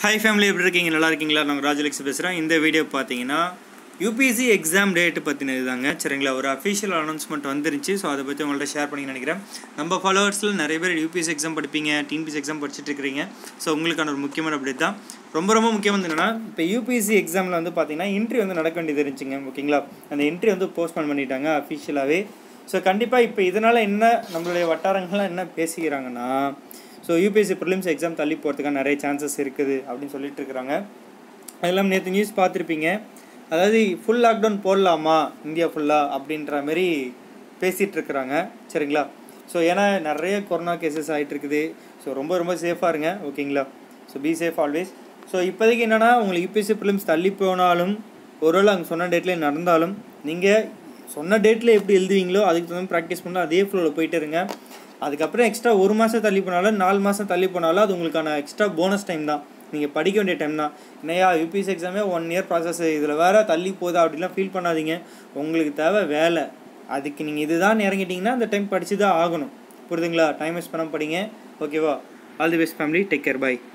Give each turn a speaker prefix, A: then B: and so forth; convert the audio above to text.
A: hi family எப்படி இருக்கீங்க நல்லா இருக்கீங்களா நாங்கள் ராஜலக்ஸ் பேசுகிறேன் இந்த வீடியோ பார்த்தீங்கன்னா யூபிஎஸ்சி எக்ஸாம் டேட்டு பற்றினது தாங்க சரிங்களா ஒரு அஃபிஷியல் அனௌன்ஸ்மெண்ட் வந்துருச்சு ஸோ அதை பற்றி உங்கள்ட்ட ஷேர் பண்ணி நினைக்கிறேன் நம்ம ஃபாலோவர்ஸில் நிறைய பேர் யூபிஎஸ்சி எக்ஸாம் படிப்பீங்க டிஎன்பிஎஸ் எக்ஸாம் படிச்சுட்டு இருக்கிறீங்க ஸோ உங்களுக்கான ஒரு முக்கியமான அப்டேட் தான் ரொம்ப ரொம்ப முக்கியமானது என்னன்னா இப்போ யூபிஎஸ்சி எக்ஸாமில் வந்து பார்த்தீங்கன்னா இன்ட்ரி வந்து நடக்க வேண்டியது இருந்துச்சுங்க ஓகேங்களா அந்த இன்ட்ரி வந்து போஸ்ட்போன் பண்ணிட்டாங்க அஃபிஷியலாகவே ஸோ கண்டிப்பாக இப்போ இதனால் என்ன நம்மளுடைய வட்டாரங்கள்லாம் என்ன பேசிக்கிறாங்கன்னா ஸோ யூபிஎஸ்சி ப்ரிலிம்ஸ் எக்ஸாம் தள்ளி போகிறதுக்கான நிறைய சான்சஸ் இருக்குது அப்படின்னு சொல்லிட்டு இருக்கிறாங்க அதெல்லாம் நேற்று நியூஸ் பார்த்துருப்பீங்க அதாவது ஃபுல் லாக்டவுன் போடலாமா இந்தியா ஃபுல்லாக அப்படின்ற மாதிரி பேசிகிட்டு இருக்கிறாங்க சரிங்களா ஸோ ஏன்னா நிறைய கொரோனா கேசஸ் ஆகிட்டு இருக்குது ஸோ ரொம்ப ரொம்ப சேஃபாக இருங்க ஓகேங்களா so be safe always so இப்போதைக்கு என்னென்னா உங்களுக்கு யூபிஎஸ்சி ப்ரிலிம்ஸ் தள்ளி போனாலும் ஒருவேளை அங்கே சொன்ன டேட்லேயே நடந்தாலும் நீங்கள் சொன்ன டேட்டில் எப்படி எழுதுவீங்களோ அதுக்கு தகுந்த ப்ராக்டிஸ் பண்ணால் அதே ஃப்ளோவில் போயிட்டு இருங்க அதுக்கப்புறம் எக்ஸ்ட்ரா ஒரு மாதம் தள்ளி போனாலும் நாலு மாதம் தள்ளி போனாலும் அது உங்களுக்கான எக்ஸ்ட்ரா போனஸ் டைம் தான் நீங்கள் படிக்க வேண்டிய டைம் தான் என்னையா யூபிஎஸ் எக்ஸாமே ஒன் இயர் ப்ராசஸ் இதில் வேறு தள்ளி போகுதா அப்படிலாம் ஃபீல் பண்ணாதீங்க உங்களுக்கு தேவை வேலை அதுக்கு நீங்கள் இதுதான் இறங்கிட்டீங்கன்னா அந்த டைம் படித்து தான் ஆகணும் புரியுதுங்களா டைம் வேஸ்ட் பண்ணாமல் படிங்க ஓகேவா all the best family take care by